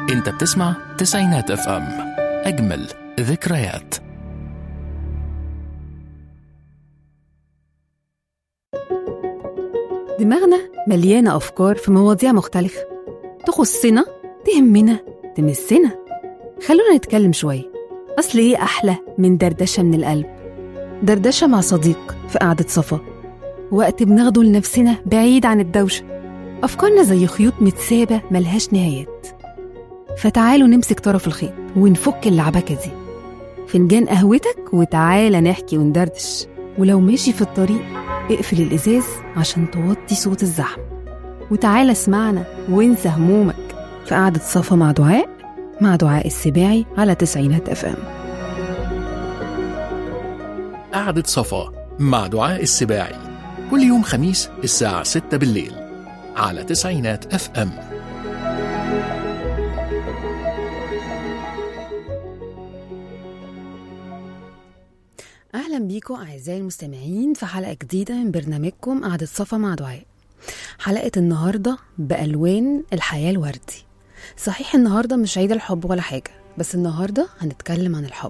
انت بتسمع تسعينات اف ام اجمل ذكريات دماغنا مليانة أفكار في مواضيع مختلفة تخصنا تهمنا تمسنا خلونا نتكلم شوية أصل إيه أحلى من دردشة من القلب دردشة مع صديق في قعدة صفا وقت بناخده لنفسنا بعيد عن الدوشة أفكارنا زي خيوط متسابة ملهاش نهايات فتعالوا نمسك طرف الخيط ونفك اللعبكة دي فنجان قهوتك وتعالى نحكي وندردش ولو ماشي في الطريق اقفل الإزاز عشان توطي صوت الزحمة وتعالى اسمعنا وانسى همومك في قعدة صفا مع دعاء مع دعاء السباعي على تسعينات اف ام قعدة صفا مع دعاء السباعي كل يوم خميس الساعة 6 بالليل على تسعينات اف ام أهلا بيكم أعزائي المستمعين في حلقة جديدة من برنامجكم قعدة صفا مع دعاء حلقة النهاردة بألوان الحياة الوردي صحيح النهاردة مش عيد الحب ولا حاجة بس النهاردة هنتكلم عن الحب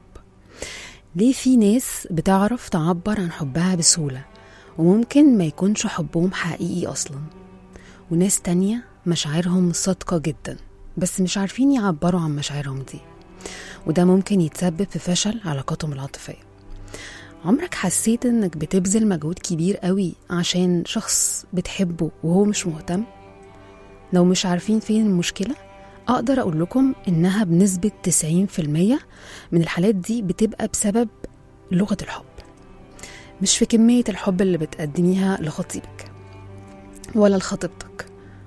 ليه في ناس بتعرف تعبر عن حبها بسهولة وممكن ما يكونش حبهم حقيقي أصلا وناس تانية مشاعرهم صادقة جدا بس مش عارفين يعبروا عن مشاعرهم دي وده ممكن يتسبب في فشل علاقاتهم العاطفية عمرك حسيت انك بتبذل مجهود كبير قوي عشان شخص بتحبه وهو مش مهتم لو مش عارفين فين المشكلة أقدر أقول لكم إنها بنسبة 90% من الحالات دي بتبقى بسبب لغة الحب مش في كمية الحب اللي بتقدميها لخطيبك ولا لخطيبتك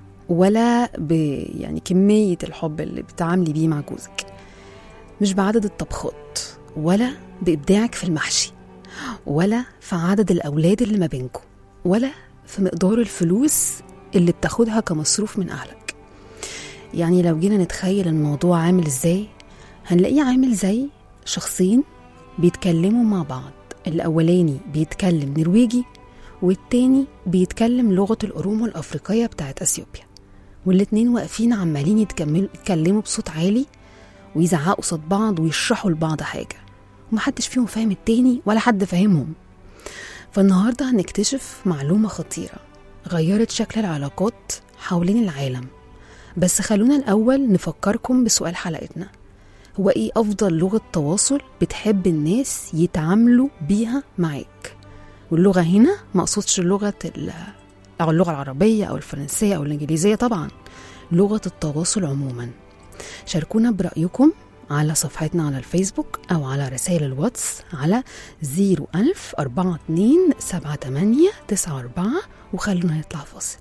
ولا ب يعني كمية الحب اللي بتعاملي بيه مع جوزك مش بعدد الطبخات ولا بإبداعك في المحشي ولا في عدد الأولاد اللي ما بينكم ولا في مقدار الفلوس اللي بتاخدها كمصروف من أهلك يعني لو جينا نتخيل الموضوع عامل ازاي هنلاقيه عامل زي شخصين بيتكلموا مع بعض الأولاني بيتكلم نرويجي والتاني بيتكلم لغة الأرومو الأفريقية بتاعت أثيوبيا والاتنين واقفين عمالين يتكملوا يتكلموا بصوت عالي ويزعقوا قصاد بعض ويشرحوا لبعض حاجة ومحدش فيهم فاهم التاني ولا حد فاهمهم فالنهاردة هنكتشف معلومة خطيرة غيرت شكل العلاقات حوالين العالم بس خلونا الأول نفكركم بسؤال حلقتنا هو إيه أفضل لغة تواصل بتحب الناس يتعاملوا بيها معاك واللغة هنا ما أقصدش لغة ال- أو اللغة العربية أو الفرنسية أو الإنجليزية طبعا لغة التواصل عموما شاركونا برأيكم على صفحتنا على الفيسبوك أو على رسائل الواتس على 01000 42 78 94 وخلونا نطلع فاصل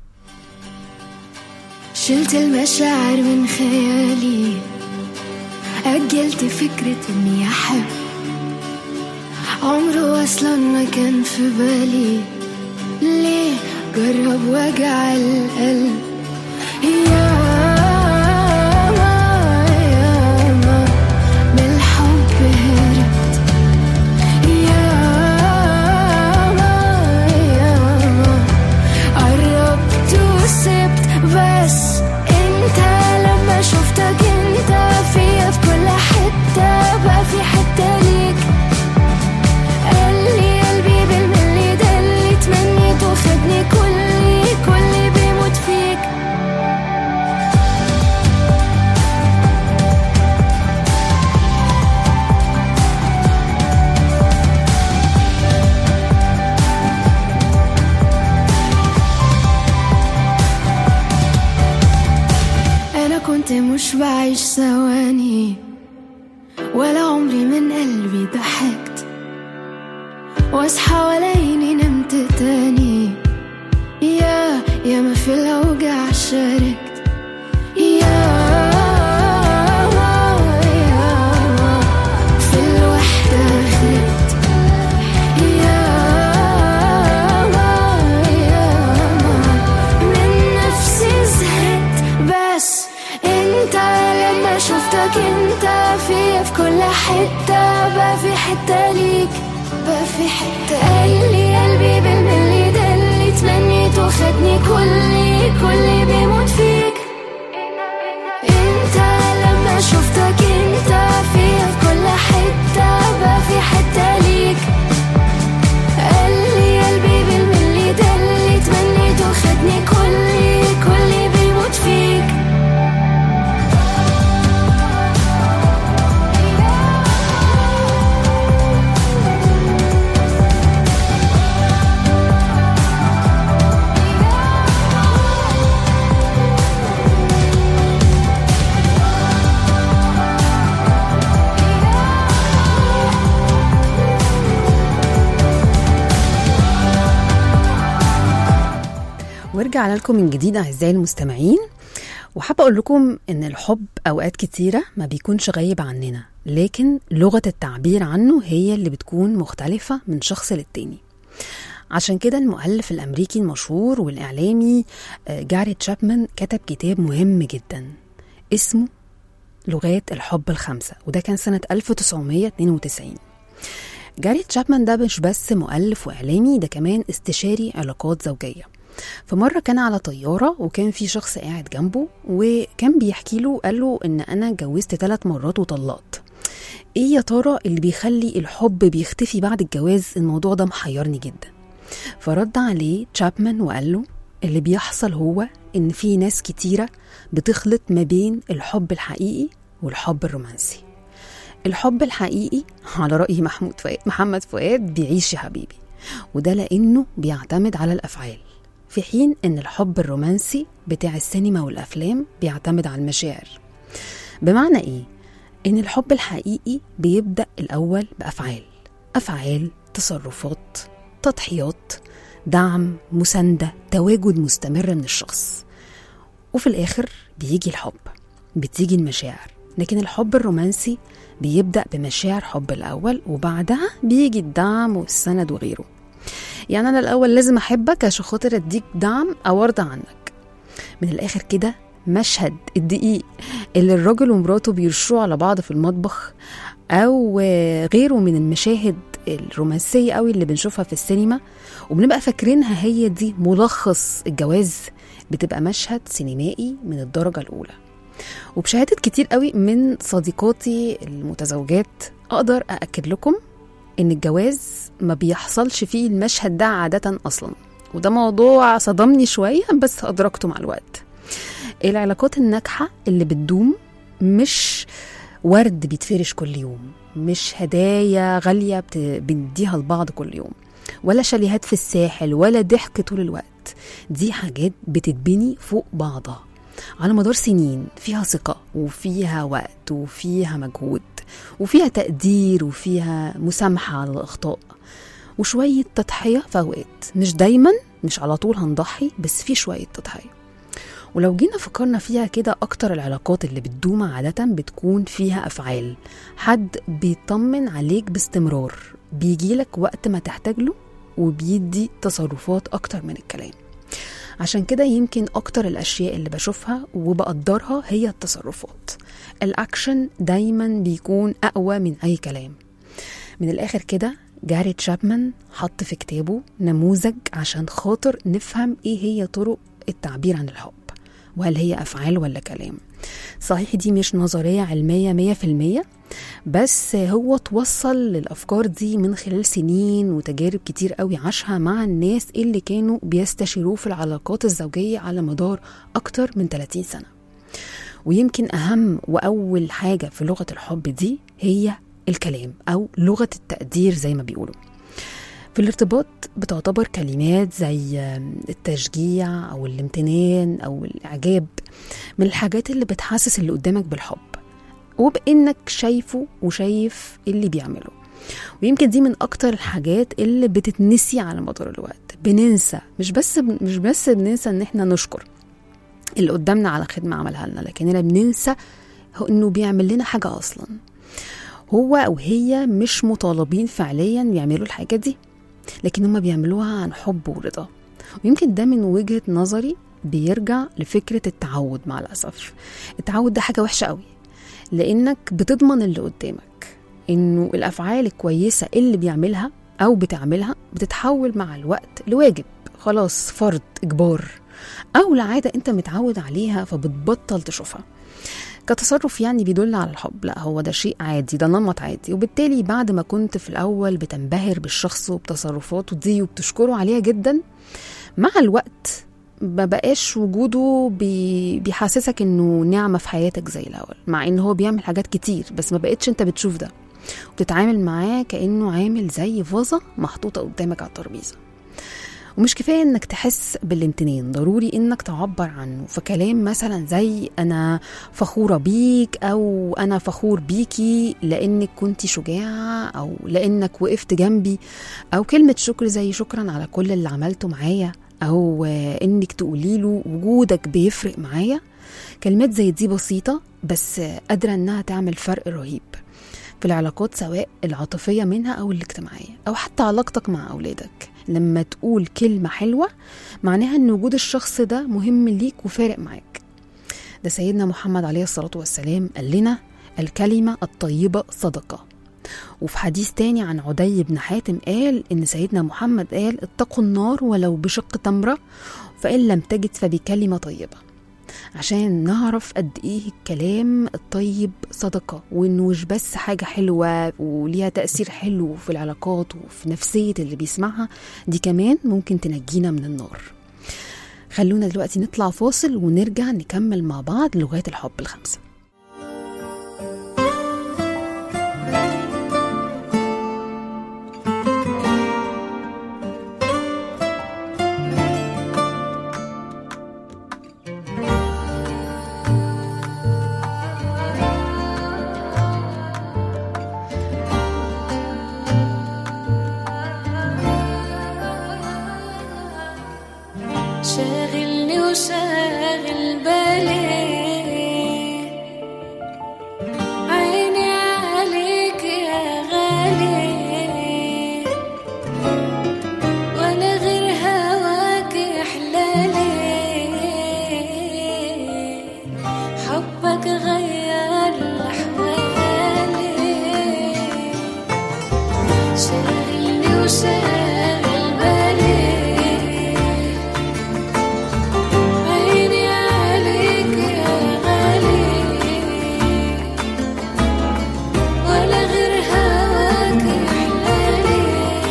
شلت المشاعر من خيالي أجلت فكرة إني أحب عمره أصلا ما كان في بالي ليه جرب وجع القلب ياما ياما من الحب هربت ياما ياما قربت وسبت بس انت لما شفتك انت فيا في كل حتة بقى في حتة ليك قال لي قلبي بالملي ده اللي تمنيته خدني كلي كلي بيموت فيك أنا كنت مش بعيش ثواني ولا عمري من قلبي ضحكت واصحى ولاقيني نمت تاني يا يا ما في الأوجاع شاركت يا يا في الوحدة غرقت يا يا من نفسي زهقت بس انت لما شفتك انت فيا في كل حتة بقى في حتة ليك بقى في حتة قال لي قلبي بالملي ده اللي تمنيته خدني كلي كلي بيموت فيك انت ورجع لكم من جديد أعزائي المستمعين وحابة أقول لكم إن الحب أوقات كتيرة ما بيكونش غايب عننا لكن لغة التعبير عنه هي اللي بتكون مختلفة من شخص للتاني عشان كده المؤلف الأمريكي المشهور والإعلامي آه، جاري تشابمان كتب كتاب مهم جدا اسمه لغات الحب الخمسة وده كان سنة 1992 جاري تشابمان ده مش بس مؤلف وإعلامي ده كمان استشاري علاقات زوجية فمرة كان على طيارة وكان في شخص قاعد جنبه وكان بيحكي له قال له إن أنا اتجوزت ثلاث مرات وطلقت إيه يا ترى اللي بيخلي الحب بيختفي بعد الجواز الموضوع ده محيرني جدا فرد عليه تشابمان وقال له اللي بيحصل هو إن في ناس كتيرة بتخلط ما بين الحب الحقيقي والحب الرومانسي الحب الحقيقي على رأي محمود فؤاد محمد فؤاد بيعيش يا حبيبي وده لأنه بيعتمد على الأفعال في حين إن الحب الرومانسي بتاع السينما والأفلام بيعتمد على المشاعر بمعنى إيه؟ إن الحب الحقيقي بيبدأ الأول بأفعال أفعال تصرفات تضحيات دعم مساندة تواجد مستمر من الشخص وفي الآخر بيجي الحب بتيجي المشاعر لكن الحب الرومانسي بيبدأ بمشاعر حب الأول وبعدها بيجي الدعم والسند وغيره يعني أنا الأول لازم أحبك عشان خاطر أديك دعم أو أرضى عنك من الآخر كده مشهد الدقيق اللي الراجل ومراته بيرشوا على بعض في المطبخ أو غيره من المشاهد الرومانسية قوي اللي بنشوفها في السينما وبنبقى فاكرينها هي دي ملخص الجواز بتبقى مشهد سينمائي من الدرجة الأولى وبشهادة كتير قوي من صديقاتي المتزوجات أقدر أأكد لكم إن الجواز ما بيحصلش فيه المشهد ده عادة أصلا وده موضوع صدمني شوية بس أدركته مع الوقت العلاقات الناجحة اللي بتدوم مش ورد بيتفرش كل يوم مش هدايا غالية بت- بنديها لبعض كل يوم ولا شاليهات في الساحل ولا ضحك طول الوقت دي حاجات بتتبني فوق بعضها على مدار سنين فيها ثقة وفيها وقت وفيها مجهود وفيها تقدير وفيها مسامحة على الأخطاء وشوية تضحية في أوقات مش دايما مش على طول هنضحي بس في شوية تضحية ولو جينا فكرنا فيها كده أكتر العلاقات اللي بتدوم عادة بتكون فيها أفعال حد بيطمن عليك باستمرار بيجيلك وقت ما تحتاج له وبيدي تصرفات أكتر من الكلام عشان كده يمكن أكتر الأشياء اللي بشوفها وبقدرها هي التصرفات الأكشن دايما بيكون أقوى من أي كلام من الآخر كده جاري تشابمان حط في كتابه نموذج عشان خاطر نفهم إيه هي طرق التعبير عن الحب وهل هي أفعال ولا كلام صحيح دي مش نظرية علمية مية في المية بس هو توصل للأفكار دي من خلال سنين وتجارب كتير قوي عاشها مع الناس اللي كانوا بيستشيروه في العلاقات الزوجية على مدار أكتر من 30 سنة ويمكن أهم وأول حاجة في لغة الحب دي هي الكلام أو لغة التقدير زي ما بيقولوا في الارتباط بتعتبر كلمات زي التشجيع أو الامتنان أو الإعجاب من الحاجات اللي بتحسس اللي قدامك بالحب وبإنك شايفه وشايف اللي بيعمله ويمكن دي من أكتر الحاجات اللي بتتنسي على مدار الوقت بننسى مش بس مش بس بننسى إن إحنا نشكر اللي قدامنا على خدمة عملها لنا لكننا بننسى هو إنه بيعمل لنا حاجة أصلا هو أو هي مش مطالبين فعليا يعملوا الحاجة دي لكن هم بيعملوها عن حب ورضا ويمكن ده من وجهة نظري بيرجع لفكرة التعود مع الأسف التعود ده حاجة وحشة قوي لأنك بتضمن اللي قدامك إنه الأفعال الكويسة اللي بيعملها أو بتعملها بتتحول مع الوقت لواجب خلاص فرض إجبار أو لعادة أنت متعود عليها فبتبطل تشوفها كتصرف يعني بيدل على الحب لا هو ده شيء عادي ده نمط عادي وبالتالي بعد ما كنت في الأول بتنبهر بالشخص وبتصرفاته دي وبتشكره عليها جدا مع الوقت ما بقاش وجوده بي بيحسسك انه نعمة في حياتك زي الأول مع ان هو بيعمل حاجات كتير بس ما بقتش انت بتشوف ده وبتتعامل معاه كأنه عامل زي فازة محطوطة قدامك على الترابيزة ومش كفايه انك تحس بالامتنان ضروري انك تعبر عنه في كلام مثلا زي انا فخوره بيك او انا فخور بيكي لانك كنت شجاعه او لانك وقفت جنبي او كلمه شكر زي شكرا على كل اللي عملته معايا او آه، انك تقولي له وجودك بيفرق معايا كلمات زي دي بسيطه بس آه، قادره انها تعمل فرق رهيب في العلاقات سواء العاطفيه منها او الاجتماعيه او حتى علاقتك مع اولادك لما تقول كلمه حلوه معناها ان وجود الشخص ده مهم ليك وفارق معاك ده سيدنا محمد عليه الصلاه والسلام قال لنا الكلمه الطيبه صدقه وفي حديث تاني عن عدي بن حاتم قال إن سيدنا محمد قال اتقوا النار ولو بشق تمرة فإن لم تجد فبكلمة طيبة عشان نعرف قد إيه الكلام الطيب صدقة وإنه مش بس حاجة حلوة وليها تأثير حلو في العلاقات وفي نفسية اللي بيسمعها دي كمان ممكن تنجينا من النار خلونا دلوقتي نطلع فاصل ونرجع نكمل مع بعض لغات الحب الخمسة شاغلني وشاغل بالي عيني عليك يا غالي ولا غير هواك يحلالي حبك غير أحوالي شاغلني وشاغل بالي عيني عليك يا غالي ولا غير هواك يحلالي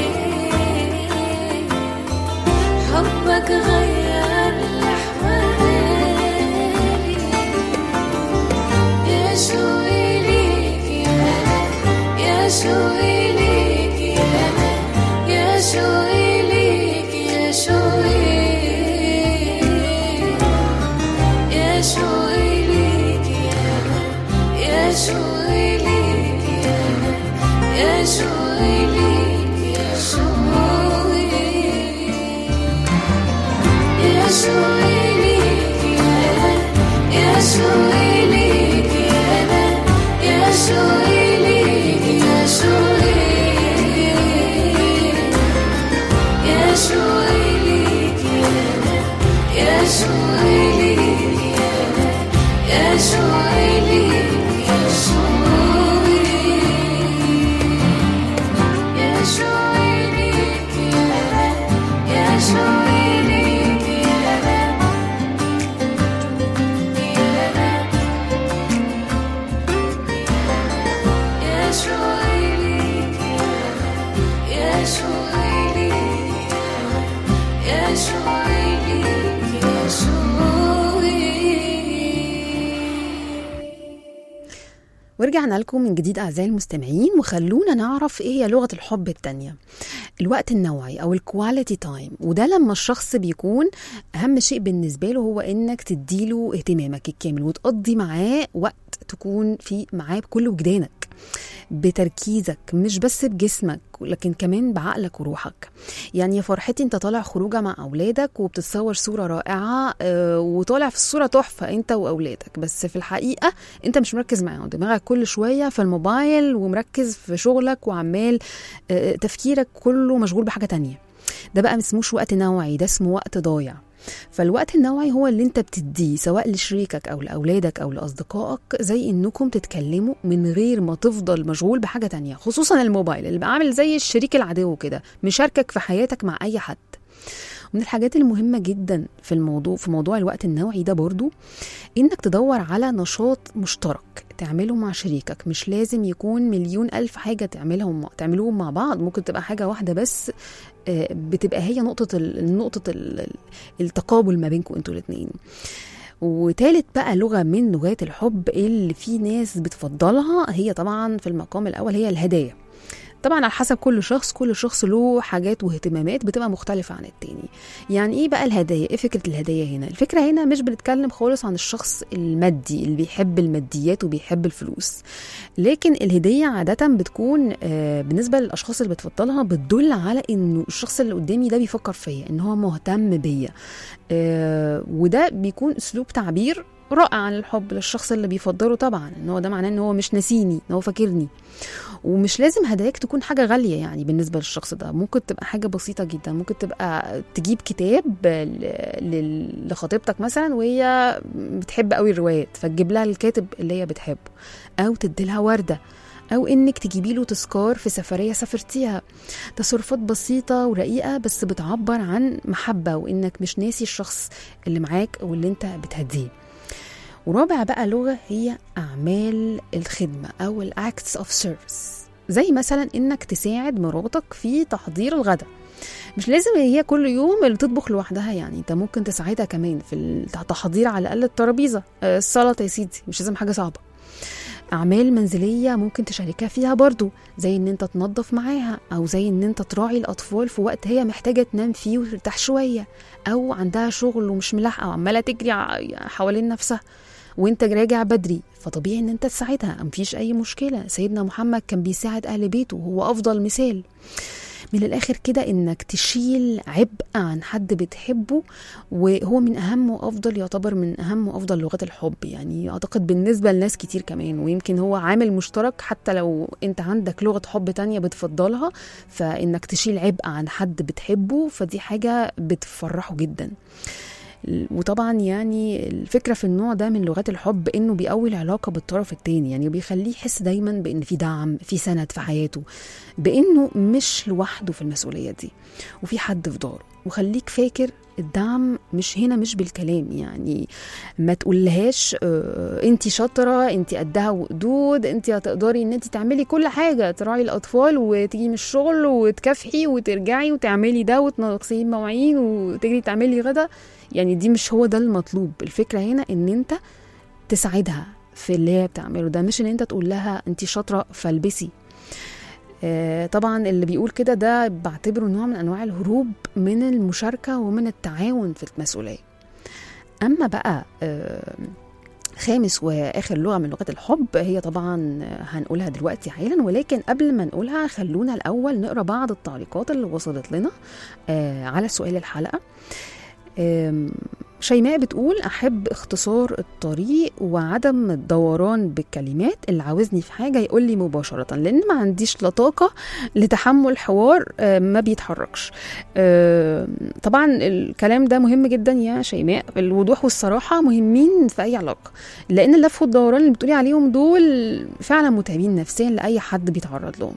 حبك غير أحوالي يا شوقي ليك يا يا شوقي ليك يا يا شوقي ليك يا شوقي يا شوقي ليك يا يا شوقي ليك يا يا شوقي ليك يا شوقي يا شوقي ليك يا يا شوقي ليك يا يا شوقي ليك يا شوقي يا شوقي ليك يا يا شوقي ليك يا يا شوقي ليك يا شوقي يا شوقي ليك يا يا شوقي ليك يا شوقي ليك يا شوقي ليك يا شوقي ليك يا شوقي ورجعنا لكم من جديد أعزائي المستمعين وخلونا نعرف إيه هي لغة الحب التانية الوقت النوعي أو الكواليتي تايم وده لما الشخص بيكون أهم شيء بالنسبة له هو إنك تديله اهتمامك الكامل وتقضي معاه وقت تكون فيه معاه بكل وجدانك بتركيزك مش بس بجسمك لكن كمان بعقلك وروحك يعني يا فرحتي انت طالع خروجه مع اولادك وبتتصور صوره رائعه آه، وطالع في الصوره تحفه انت واولادك بس في الحقيقه انت مش مركز معاهم دماغك كل شويه في الموبايل ومركز في شغلك وعمال آه، تفكيرك كله مشغول بحاجه تانية ده بقى مسموش وقت نوعي ده اسمه وقت ضايع فالوقت النوعي هو اللي انت بتديه سواء لشريكك او لاولادك او لاصدقائك زي انكم تتكلموا من غير ما تفضل مشغول بحاجه تانية خصوصا الموبايل اللي بقى عامل زي الشريك العدو كده مشاركك في حياتك مع اي حد من الحاجات المهمة جدا في الموضوع في موضوع الوقت النوعي ده برضو انك تدور على نشاط مشترك تعمله مع شريكك مش لازم يكون مليون ألف حاجة تعملهم تعملوهم مع بعض ممكن تبقى حاجة واحدة بس آه، بتبقى هي نقطة ال- نقطة ال- ال- التقابل ما بينكم انتوا الاتنين وتالت بقى لغة من لغات الحب اللي في ناس بتفضلها هي طبعا في المقام الأول هي الهدايا طبعا على حسب كل شخص كل شخص له حاجات واهتمامات بتبقى مختلفة عن التاني يعني ايه بقى الهدايا ايه فكرة الهدايا هنا الفكرة هنا مش بنتكلم خالص عن الشخص المادي اللي بيحب الماديات وبيحب الفلوس لكن الهدية عادة بتكون آه، بالنسبة للأشخاص اللي بتفضلها بتدل على إنه الشخص اللي قدامي ده بيفكر فيا إن هو مهتم بيا آه، وده بيكون أسلوب تعبير رائع عن الحب للشخص اللي بيفضله طبعا ان هو ده معناه ان هو مش ناسيني ان هو فاكرني ومش لازم هداياك تكون حاجه غاليه يعني بالنسبه للشخص ده ممكن تبقى حاجه بسيطه جدا ممكن تبقى تجيب كتاب ل- ل- لخطيبتك مثلا وهي بتحب قوي الروايات فتجيب لها الكاتب اللي هي بتحبه او تدي لها ورده او انك تجيبي له تذكار في سفريه سافرتيها تصرفات بسيطه ورقيقه بس بتعبر عن محبه وانك مش ناسي الشخص اللي معاك واللي انت بتهديه ورابع بقى لغة هي أعمال الخدمة أو الأكتس أوف سيرفيس زي مثلا إنك تساعد مراتك في تحضير الغداء مش لازم هي كل يوم اللي تطبخ لوحدها يعني انت ممكن تساعدها كمان في التحضير على الاقل الترابيزه آه، السلطه يا سيدي مش لازم حاجه صعبه اعمال منزليه ممكن تشاركها فيها برضو زي ان انت تنظف معاها او زي ان انت تراعي الاطفال في وقت هي محتاجه تنام فيه وترتاح شويه او عندها شغل ومش ملاحقه وعماله تجري ع- حوالين نفسها وانت راجع بدري فطبيعي ان انت تساعدها مفيش اي مشكله سيدنا محمد كان بيساعد اهل بيته هو افضل مثال من الاخر كده انك تشيل عبء عن حد بتحبه وهو من اهم وافضل يعتبر من اهم وافضل لغات الحب يعني اعتقد بالنسبه لناس كتير كمان ويمكن هو عامل مشترك حتى لو انت عندك لغه حب تانية بتفضلها فانك تشيل عبء عن حد بتحبه فدي حاجه بتفرحه جدا وطبعا يعني الفكره في النوع ده من لغات الحب انه بيقوي العلاقه بالطرف التاني يعني بيخليه يحس دايما بان في دعم في سند في حياته بانه مش لوحده في المسؤوليه دي وفي حد في داره وخليك فاكر الدعم مش هنا مش بالكلام يعني ما تقولهاش اه انت شاطره انت قدها وقدود انت هتقدري ان انت تعملي كل حاجه تراعي الاطفال وتيجي من الشغل وتكافحي وترجعي وتعملي ده وتنقصي مواعين وتجري تعملي غدا يعني دي مش هو ده المطلوب الفكره هنا ان انت تساعدها في اللي هي بتعمله ده مش ان انت تقول لها انت شاطره فالبسي آه، طبعا اللي بيقول كده ده بعتبره نوع من انواع الهروب من المشاركه ومن التعاون في المسؤوليه اما بقى آه، خامس واخر لغه من لغات الحب هي طبعا هنقولها دلوقتي حالا ولكن قبل ما نقولها خلونا الاول نقرا بعض التعليقات اللي وصلت لنا آه، على سؤال الحلقه آم، شيماء بتقول أحب اختصار الطريق وعدم الدوران بالكلمات اللي عاوزني في حاجة يقول لي مباشرة لأن ما عنديش لا طاقة لتحمل حوار آه، ما بيتحركش آه، طبعا الكلام ده مهم جدا يا شيماء الوضوح والصراحة مهمين في أي علاقة لأن اللف والدوران اللي بتقولي عليهم دول فعلا متعبين نفسيا لأي حد بيتعرض لهم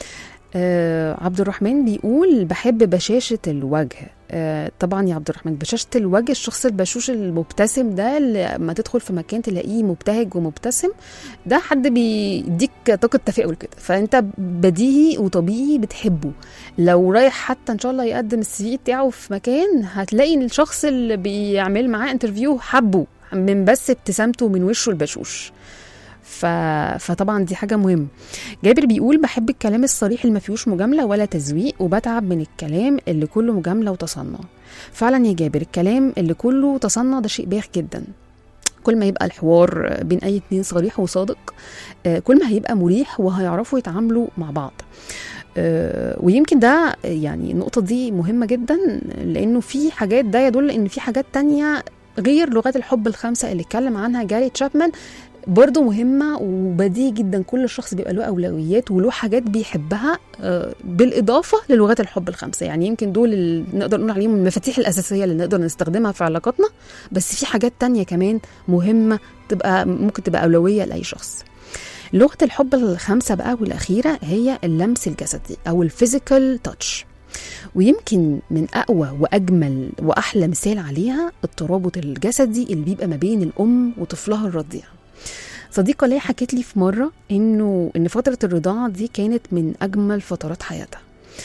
آه عبد الرحمن بيقول بحب بشاشة الوجه آه طبعا يا عبد الرحمن بشاشة الوجه الشخص البشوش المبتسم ده اللي لما تدخل في مكان تلاقيه مبتهج ومبتسم ده حد بيديك طاقة تفاؤل كده فانت بديهي وطبيعي بتحبه لو رايح حتى ان شاء الله يقدم السي في بتاعه في مكان هتلاقي إن الشخص اللي بيعمل معاه انترفيو حبه من بس ابتسامته من وشه البشوش ف... فطبعا دي حاجه مهمه جابر بيقول بحب الكلام الصريح اللي ما فيهوش مجامله ولا تزويق وبتعب من الكلام اللي كله مجامله وتصنع فعلا يا جابر الكلام اللي كله تصنع ده شيء بايخ جدا كل ما يبقى الحوار بين اي اتنين صريح وصادق آه، كل ما هيبقى مريح وهيعرفوا يتعاملوا مع بعض آه، ويمكن ده يعني النقطة دي مهمة جدا لأنه في حاجات ده يدل إن في حاجات تانية غير لغات الحب الخمسة اللي اتكلم عنها جاري تشابمان برضه مهمة وبديهي جدا كل شخص بيبقى له أولويات وله حاجات بيحبها آه، بالإضافة للغات الحب الخمسة يعني يمكن دول اللي نقدر نقول عليهم المفاتيح الأساسية اللي نقدر نستخدمها في علاقاتنا بس في حاجات تانية كمان مهمة تبقى ممكن تبقى أولوية لأي شخص لغة الحب الخامسة بقى والأخيرة هي اللمس الجسدي أو الفيزيكال تاتش ويمكن من أقوى وأجمل وأحلى مثال عليها الترابط الجسدي اللي بيبقى ما بين الأم وطفلها الرضيع صديقة ليا حكت لي في مرة إنه إن فترة الرضاعة دي كانت من أجمل فترات حياتها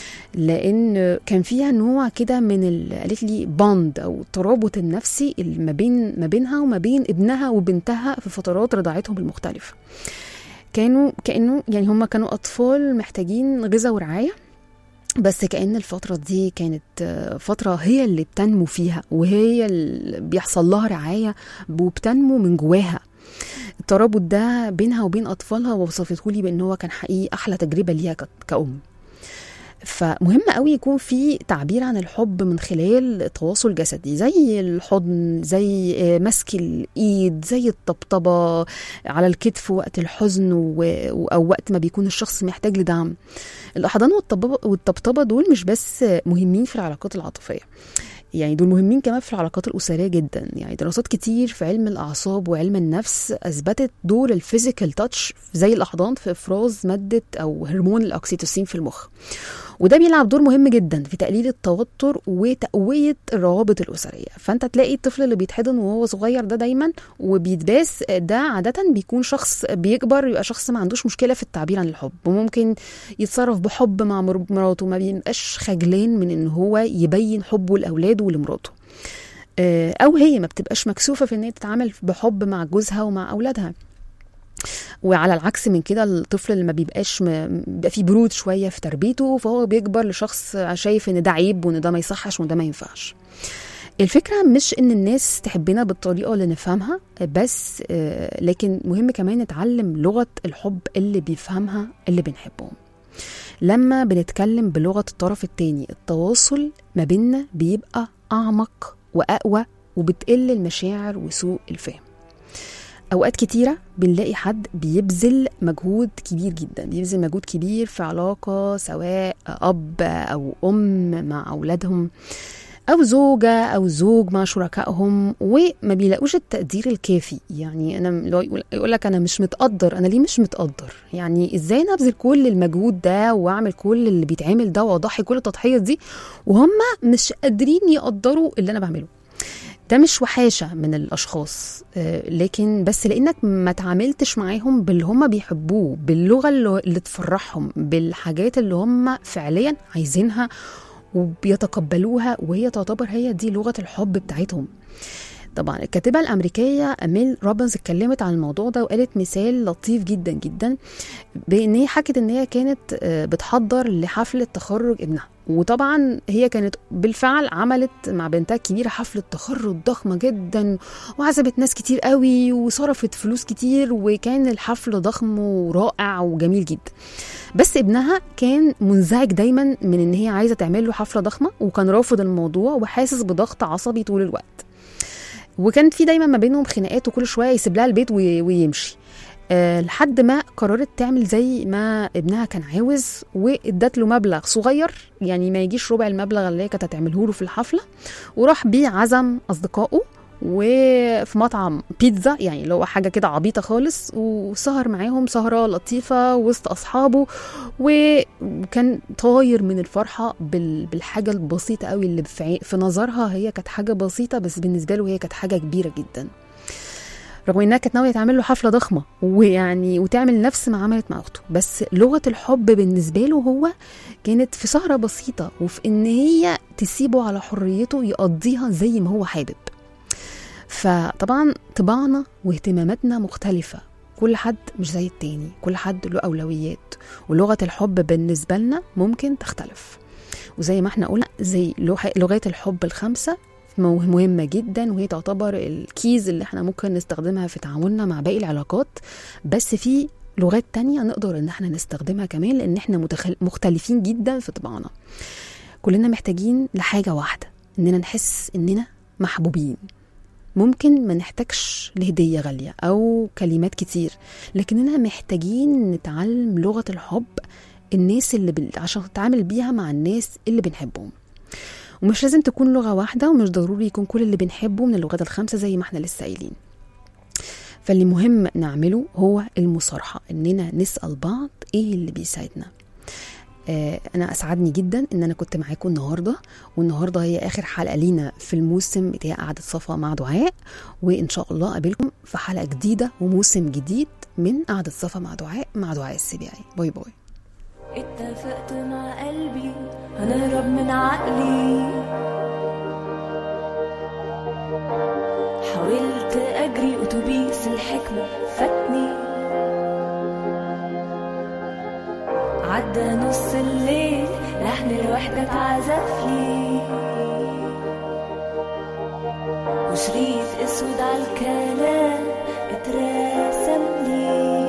لان كان فيها نوع كده من ال... قالت لي بوند او الترابط النفسي اللي ما بين ما بينها وما بين ابنها وبنتها في فترات رضاعتهم المختلفه كانوا كانه يعني هم كانوا اطفال محتاجين غذاء ورعايه بس كأن الفترة دي كانت آه، فترة هي اللي بتنمو فيها وهي اللي بيحصل لها رعاية وبتنمو من جواها الترابط ده بينها وبين أطفالها وصفته لي بأن هو كان حقيقي أحلى تجربة ليها ك- كأم فمهم قوي يكون في تعبير عن الحب من خلال تواصل جسدي زي الحضن زي آه، مسك الايد زي الطبطبه على الكتف وقت الحزن و... او وقت ما بيكون الشخص محتاج لدعم الاحضان والطبطبه والطبطبه دول مش بس مهمين في العلاقات العاطفيه يعني دول مهمين كمان في العلاقات الأسرية جدا يعني دراسات كتير في علم الأعصاب وعلم النفس أثبتت دور الفيزيكال تاتش زي الأحضان في إفراز مادة أو هرمون الأكسيتوسين في المخ وده بيلعب دور مهم جدا في تقليل التوتر وتقوية الروابط الأسرية فأنت تلاقي الطفل اللي بيتحضن وهو صغير ده دايما وبيتباس ده عادة بيكون شخص بيكبر يبقى شخص ما عندوش مشكلة في التعبير عن الحب وممكن يتصرف بحب مع مر- مراته ما بيبقاش خجلان من ان هو يبين حبه لاولاده ولمراته آه، او هي ما بتبقاش مكسوفه في ان هي تتعامل بحب مع جوزها ومع اولادها وعلى العكس من كده الطفل اللي ما بيبقاش م- بيبقى فيه برود شويه في تربيته فهو بيكبر لشخص شايف ان ده عيب وان ده ما يصحش وان ده ما ينفعش الفكرة مش إن الناس تحبنا بالطريقة اللي نفهمها بس آه، لكن مهم كمان نتعلم لغة الحب اللي بيفهمها اللي بنحبهم لما بنتكلم بلغة الطرف التاني التواصل ما بيننا بيبقى أعمق وأقوى وبتقل المشاعر وسوء الفهم أوقات كتيرة بنلاقي حد بيبذل مجهود كبير جدا بيبذل مجهود كبير في علاقة سواء أب أو أم مع أولادهم أو زوجة أو زوج مع شركائهم وما بيلاقوش التقدير الكافي يعني أنا لو يقول, يقول لك أنا مش متقدر أنا ليه مش متقدر يعني إزاي أنا أبذل كل المجهود ده وأعمل كل اللي بيتعمل ده وأضحي كل التضحية دي وهم مش قادرين يقدروا اللي أنا بعمله ده مش وحاشة من الأشخاص آه، لكن بس لأنك ما تعاملتش معاهم باللي هم بيحبوه باللغة اللي اللي تفرحهم بالحاجات اللي هم فعليا عايزينها وبيتقبلوها وهي تعتبر هي دي لغة الحب بتاعتهم طبعا الكاتبة الأمريكية أميل روبنز اتكلمت عن الموضوع ده وقالت مثال لطيف جدا جدا بإن هي حكت إن هي كانت آه، بتحضر لحفلة تخرج ابنها وطبعا هي كانت بالفعل عملت مع بنتها الكبيرة حفلة تخرج ضخمة جدا وعزمت ناس كتير قوي وصرفت فلوس كتير وكان الحفل ضخم ورائع وجميل جدا بس ابنها كان منزعج دايما من ان هي عايزه تعمل له حفله ضخمه وكان رافض الموضوع وحاسس بضغط عصبي طول الوقت وكان في دايما ما بينهم خناقات وكل شويه يسيب لها البيت وي- ويمشي أه لحد ما قررت تعمل زي ما ابنها كان عاوز وادت له مبلغ صغير يعني ما يجيش ربع المبلغ اللي هي كانت هتعمله له في الحفله وراح بيه عزم اصدقائه وفي مطعم بيتزا يعني اللي هو حاجه كده عبيطه خالص وسهر معاهم سهره لطيفه وسط اصحابه وكان طاير من الفرحه بال- بالحاجه البسيطه قوي اللي في عي- في نظرها هي كانت حاجه بسيطه بس بالنسبه له هي كانت حاجه كبيره جدا رغم انها كانت ناويه تعمل له حفله ضخمه ويعني وتعمل نفس ما عملت مع اخته بس لغه الحب بالنسبه له هو كانت في سهره بسيطه وفي ان هي تسيبه على حريته يقضيها زي ما هو حابب فطبعا طباعنا واهتماماتنا مختلفة كل حد مش زي التاني كل حد له أولويات ولغة الحب بالنسبة لنا ممكن تختلف وزي ما احنا قلنا زي لغ- لغات الحب الخمسة مو- مهمة جدا وهي تعتبر الكيز اللي احنا ممكن نستخدمها في تعاملنا مع باقي العلاقات بس في لغات تانية نقدر ان احنا نستخدمها كمان لان احنا متخل- مختلفين جدا في طباعنا كلنا محتاجين لحاجة واحدة اننا نحس اننا محبوبين ممكن ما نحتاجش لهدية غالية أو كلمات كتير لكننا محتاجين نتعلم لغة الحب الناس اللي بال... عشان نتعامل بيها مع الناس اللي بنحبهم ومش لازم تكون لغة واحدة ومش ضروري يكون كل اللي بنحبه من اللغات الخمسة زي ما احنا لسه قايلين فاللي مهم نعمله هو المصارحة إننا نسأل بعض إيه اللي بيساعدنا آه، انا اسعدني جدا ان انا كنت معاكم النهارده والنهارده هي اخر حلقه لينا في الموسم بتاع قعده صفا مع دعاء وان شاء الله اقابلكم في حلقه جديده وموسم جديد من قعده صفا مع دعاء مع دعاء السبيعي باي باي اتفقت مع قلبي هنهرب من عقلي حاولت اجري اتوبيس الحكمة فاتني عدى نص الليل لحن الوحدة اتعزف لي وشريط اسود على الكلام اترسم لي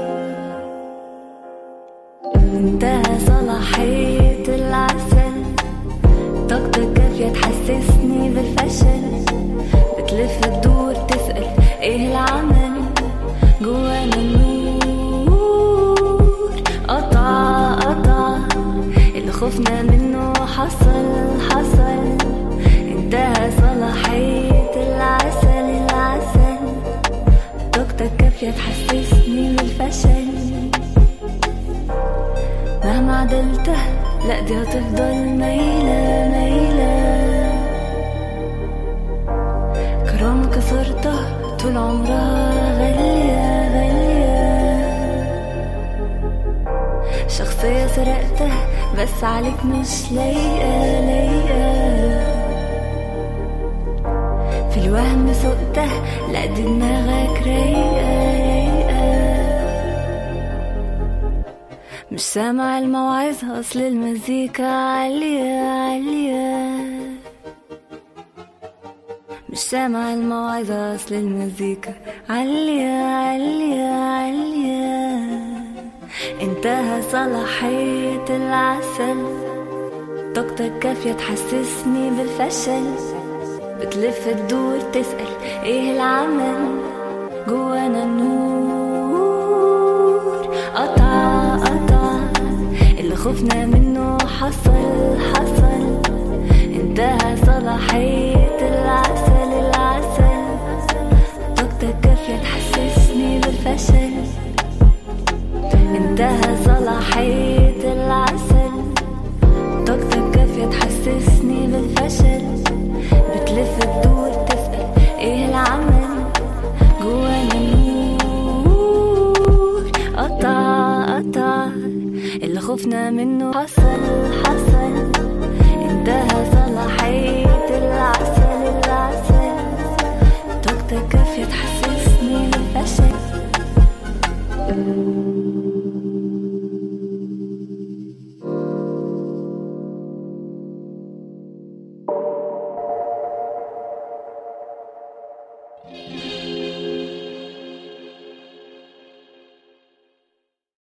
انتهى صلاحية العسل طاقتك كافية تحسسني بالفشل بتلف تدور تسأل ايه العمل جوانا النور قطع قطع اللي خفنا منه حصل حصل انتهى صلاحية العسل العسل طاقتك كافية تحسسني بالفشل مهما عدلته لا دي هتفضل مايلة مايلة كرام كسرته طول عمرها غالية غالية شخصية سرقته بس عليك مش لايقة لايقة في الوهم سقته لا دي دماغك رايقة رايقة مش سامع الموعظة أصل المزيكا عالية عالية مش سامع الموعظة أصل المزيكا عالية عالية عالية انتهى صلاحية العسل طاقتك كافية تحسسني بالفشل بتلف تدور تسأل ايه العمل جوانا النور قطع قطع اللي خفنا منه حصل حصل انتهى صلاحية العسل العسل طاقتك كافية تحسسني بالفشل انتهى صلاحية العسل طاقتك كافية تحسسني بالفشل بتلف تدور تسأل ايه العمل جوانا النور قطع قطع اللي خفنا منه حصل حصل انتهى